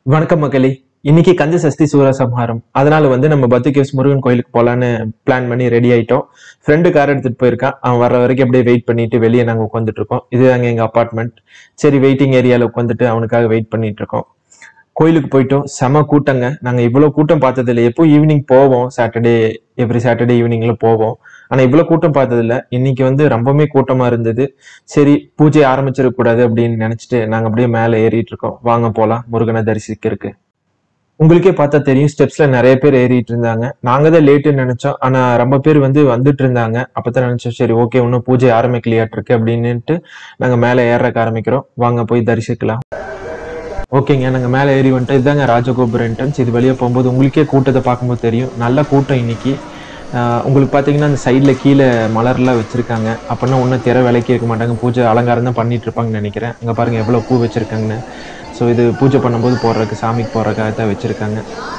வணக்கம் மக்களே இன்னைக்கு கந்த சஷ்டி சூரசம்ஹாரம் அதனால வந்து நம்ம பத்துகேஸ் முருகன் கோயிலுக்கு போலான்னு பிளான் பண்ணி ரெடி ஆயிட்டோம் ஃப்ரெண்டு கார் எடுத்துட்டு போயிருக்கான் அவன் வர்ற வரைக்கும் அப்படியே வெயிட் பண்ணிட்டு வெளியே நாங்க உட்காந்துட்டு இருக்கோம் இது அங்க எங்க அபார்ட்மெண்ட் சரி வெயிட்டிங் ஏரியால உட்காந்துட்டு அவனுக்காக வெயிட் பண்ணிட்டு இருக்கோம் கோயிலுக்கு போயிட்டோம் செம கூட்டங்க நாங்க இவ்வளவு கூட்டம் பார்த்தது இல்லை எப்போ ஈவினிங் போவோம் சாட்டர்டே எவ்ரி சாட்டர்டே ஈவினிங்ல போவோம் ஆனா இவ்வளவு கூட்டம் பார்த்தது இல்ல இன்னைக்கு வந்து ரொம்பவுமே கூட்டமா இருந்தது சரி பூஜை ஆரம்பிச்சிடக் கூடாது அப்படின்னு நினைச்சிட்டு நாங்க அப்படியே மேல ஏறிட்டு இருக்கோம் வாங்க போலாம் முருகனை தரிசிக்கிறதுக்கு உங்களுக்கே பார்த்தா தெரியும் ஸ்டெப்ஸ்ல நிறைய பேர் ஏறிட்டு இருந்தாங்க நாங்க தான் லேட்டுன்னு நினைச்சோம் ஆனா ரொம்ப பேர் வந்து வந்துட்டு இருந்தாங்க அப்பதான் நினைச்சோம் சரி ஓகே இன்னும் பூஜை ஆரம்பிக்கலையாட்டு இருக்கு அப்படின்னுட்டு நாங்க மேல ஏறக்க ஆரம்பிக்கிறோம் வாங்க போய் தரிசிக்கலாம் ஓகேங்க நாங்க மேல ஏறி வந்துட்டு இதாங்க ராஜகோபுர என்ட்ரன்ஸ் இது வெளியே போகும்போது உங்களுக்கே கூட்டத்தை பார்க்கும்போது தெரியும் நல்ல கூட்டம் இன்னைக்கு ஆஹ் உங்களுக்கு பார்த்தீங்கன்னா அந்த சைடில் கீழே மலர்லாம் வச்சிருக்காங்க அப்படின்னா ஒன்றும் திற விலைக்கு இருக்க மாட்டாங்க பூஜை அலங்காரம் தான் பண்ணிட்டு இருப்பாங்கன்னு நினைக்கிறேன் அங்கே பாருங்க எவ்வளோ பூ வச்சிருக்காங்கன்னு ஸோ இது பூஜை பண்ணும்போது போடுறதுக்கு சாமிக்கு போடுறதுக்காக தான் வச்சிருக்காங்க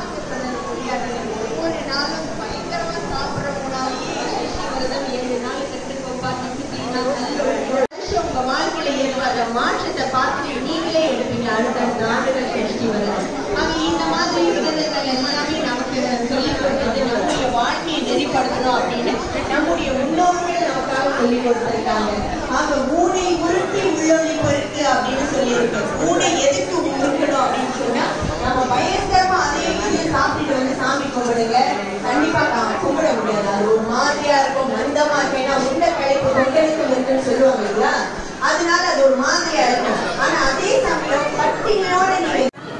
உங்க வாழ்க்கையில ஏற்படுற மாற்றத்தை பார்த்து நீங்களே எடுப்பீங்க அடுத்தடுத்த ஆண்டுகள் சஷ்டி வருது ஆக இந்த மாதிரி விரதங்கள் எல்லாமே நமக்கு சொல்லிக் கொடுத்தது நம்முடைய வாழ்க்கையை நெறிப்படுத்தணும் அப்படின்னு நம்முடைய முன்னோர்கள் நமக்காக சொல்லிக் கொடுத்திருக்காங்க ஆக ஊனை உருட்டி உள்ளொளி பொறுக்கு அப்படின்னு சொல்லியிருக்கு ஊனை எதுக்கு உருக்கணும் அப்படின்னு சொன்னா நம்ம பயங்கரமா அதே இது சாப்பிட்டுட்டு வந்து சாமி கும்பிடுங்க கண்டிப்பா கா- கும்பிட முடியாது அது ஒரு மாதிரியா இருக்கும் மந்தமா இருக்கும் ஏன்னா உண்ட கழிப்பு கொண்டெடுத்து இருக்குன்னு சொல்லுவாங்க இல்லையா அதனால அது ஒரு மாதிரியா இருக்கும் ஆனா அதே சமயம் பட்டினியோட நீங்க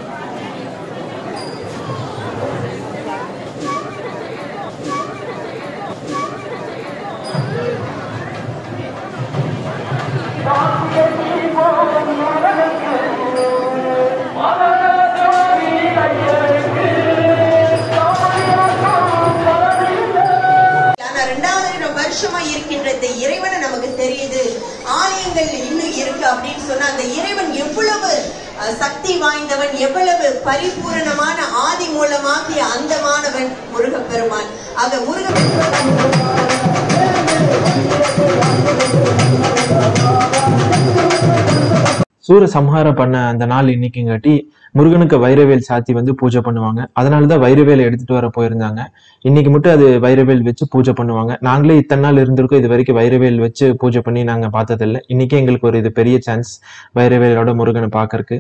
ஆனா ரெண்டாவது வருஷமா இருக்கின்ற இந்த இறைவனை நமக்கு தெரியுது ஆலயங்கள் இன்னும் இருக்கு அப்படின்னு சொன்னா அந்த இறைவன் எவ்வளவு அஹ், சக்தி வாய்ந்தவன் எவ்வளவு பரிபூரணமான ஆதி மூலமாகிய அந்தமானவன் முருகப்பெருமான் ஆக முருகப்பெருமான் சூர சம்ஹாரம் பண்ண அந்த நாள் இன்னைக்குங்காட்டி முருகனுக்கு வைரவேல் சாத்தி வந்து பூஜை பண்ணுவாங்க அதனால தான் வைரவேல் எடுத்துட்டு வர போயிருந்தாங்க இன்னைக்கு மட்டும் அது வைரவேல் வச்சு பூஜை பண்ணுவாங்க நாங்களே இத்தனை நாள் இருந்திருக்கோம் இது வரைக்கும் வைரவேல் வச்சு பூஜை பண்ணி நாங்க பார்த்ததில்ல இன்னைக்கே எங்களுக்கு ஒரு இது பெரிய சான்ஸ் வைரவேலோட முருகனை பார்க்கறக்கு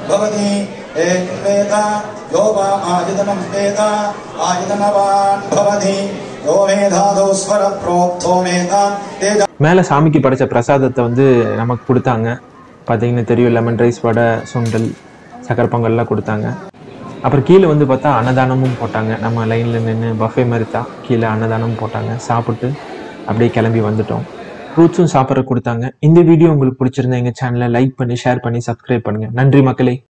भवति एवेद यो वा आयुधनं वेद आयुधनवान् भवति यो मेधादौ स्वरप्रोक्तो मेधा तेज மேலே சாமிக்கு படைச்ச பிரசாதத்தை வந்து நமக்கு கொடுத்தாங்க பார்த்தீங்கன்னா தெரியும் லெமன் ரைஸ் வடை சுண்டல் சக்கரை பொங்கல்லாம் கொடுத்தாங்க அப்புறம் கீழே வந்து பார்த்தா அன்னதானமும் போட்டாங்க நம்ம லைனில் நின்று பஃபே மாதிரி தான் கீழே அன்னதானமும் போட்டாங்க சாப்பிட்டு அப்படியே கிளம்பி வந்துட்டோம் ஃப்ரூட்ஸும் சாப்பிட்ற கொடுத்தாங்க இந்த வீடியோ உங்களுக்கு பிடிச்சிருந்தா எங்கள் சேனலை லைக் பண்ணி ஷேர் பண்ணி சப்ஸ்கிரைப் பண்ணுங்கள் நன்றி மக்களே